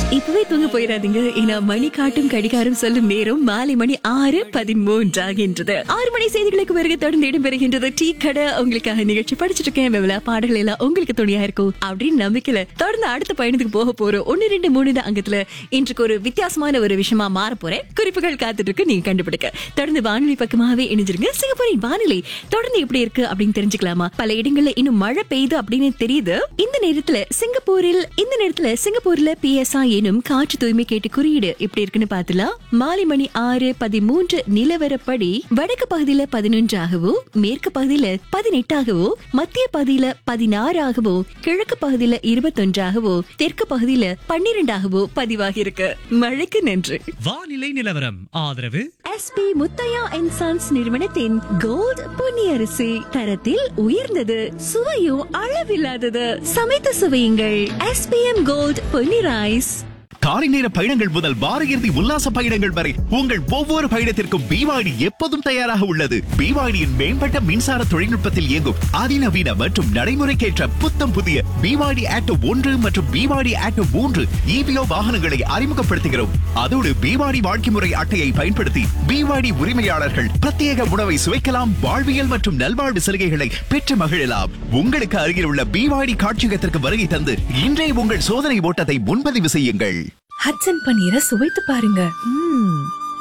இப்பவே தூங்க போயிடாதீங்க ஏன்னா மணி காட்டும் கடிகாரம் சொல்லும் நேரம் மாலை மணி ஆறு பதிமூன்று ஆகின்றது ஆறு மணி செய்திகளுக்கு பிறகு தொடர்ந்து இடம்பெறுகின்றது டீ கடை உங்களுக்காக நிகழ்ச்சி படிச்சிட்டு இருக்கேன் வெவலா பாடல்கள் எல்லாம் உங்களுக்கு துணையா இருக்கும் அப்படின்னு நம்பிக்கையில தொடர்ந்து அடுத்த பயணத்துக்கு போக போறோம் ஒன்னு ரெண்டு மூணு அங்கத்துல இன்றைக்கு ஒரு வித்தியாசமான ஒரு விஷயமா மாற போறேன் குறிப்புகள் காத்துட்டு இருக்கு நீங்க கண்டுபிடிக்க தொடர்ந்து வானொலி பக்கமாவே இணைஞ்சிருங்க சிங்கப்பூரின் வானிலை தொடர்ந்து எப்படி இருக்கு அப்படின்னு தெரிஞ்சுக்கலாமா பல இடங்கள்ல இன்னும் மழை பெய்யுது அப்படின்னு தெரியுது இந்த நேரத்துல சிங்கப்பூரில் இந்த நேரத்துல சிங்கப்பூர்ல பிஎஸ்ஐ எனும் காற்று தூய்மை கேட்டு குறியீடு எப்படி இருக்குன்னு பாத்துலாம் மாலை மணி ஆறு பதிமூன்று நிலவரப்படி வடக்கு பகுதியில பதினொன்றாகவோ மேற்கு பகுதியில பதினெட்டாகவோ மத்திய பகுதியில பதினாறாகவோ கிழக்கு பகுதியில இருபத்தொன்றாகவோ தெற்கு பகுதியில பன்னிரெண்டாகவோ பதிவாகி இருக்கு மழைக்கு நன்றி வானிலை நிலவரம் ஆதரவு எஸ்பி முத்தையா அண்ட் சன்ஸ் நிறுவனத்தின் கோல்ட் பொன்னியரிசி தரத்தில் உயர்ந்தது சுவையும் அளவில்லாதது சமைத்து சுவையுங்கள் எஸ்பிஎம் கோல்ட் பொன்னி ரைஸ் காலை நேர பயணங்கள் முதல் வார இறுதி உல்லாச பயணங்கள் வரை உங்கள் ஒவ்வொரு பயணத்திற்கும் பிவாடி எப்போதும் தயாராக உள்ளது பிவாடியின் மேம்பட்ட மின்சார தொழில்நுட்பத்தில் இயங்கும் அதிநவீன மற்றும் நடைமுறைக்கேற்ற புத்தம் புதிய பிவாடி ஆட்டோ ஒன்று மற்றும் பிவாடி ஆட்டோ மூன்று இபிஓ வாகனங்களை அறிமுகப்படுத்துகிறோம் அதோடு பிவாடி வாழ்க்கை முறை அட்டையை பயன்படுத்தி பிவாடி உரிமையாளர்கள் பிரத்யேக உணவை சுவைக்கலாம் வாழ்வியல் மற்றும் நல்வாழ்வு சலுகைகளை பெற்று மகிழலாம் உங்களுக்கு அருகில் உள்ள பிவாடி காட்சியகத்திற்கு வருகை தந்து இன்றே உங்கள் சோதனை ஓட்டத்தை முன்பதிவு செய்யுங்கள் ஹட்சன் பன்னீரை சுவைத்து பாருங்க ம்ம்.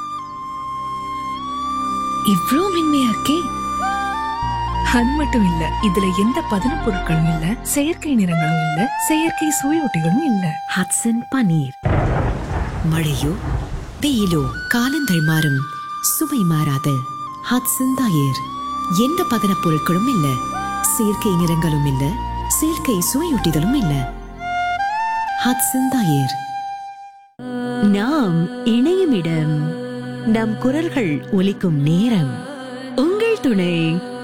இவ்ளோ மென்மையா இருக்கே அது மட்டும் இல்ல இதுல எந்த பதன பொருட்களும் இல்ல செயற்கை நிறங்களும் இல்ல செயற்கை சுவையொட்டிகளும் இல்ல ஹட்சன் பனீர் மழையோ வெயிலோ காலங்கள் மாறும் சுவை மாறாத ஹட்சன் தயிர் எந்த பதனப் பொருட்களும் இல்ல செயற்கை நிறங்களும் இல்ல செயற்கை சுவையூட்டிகளும் இல்ல ஹட்சன் தயிர் நாம் இணையும் இடம் நம் குரல்கள் ஒலிக்கும் நேரம் உங்கள் துணை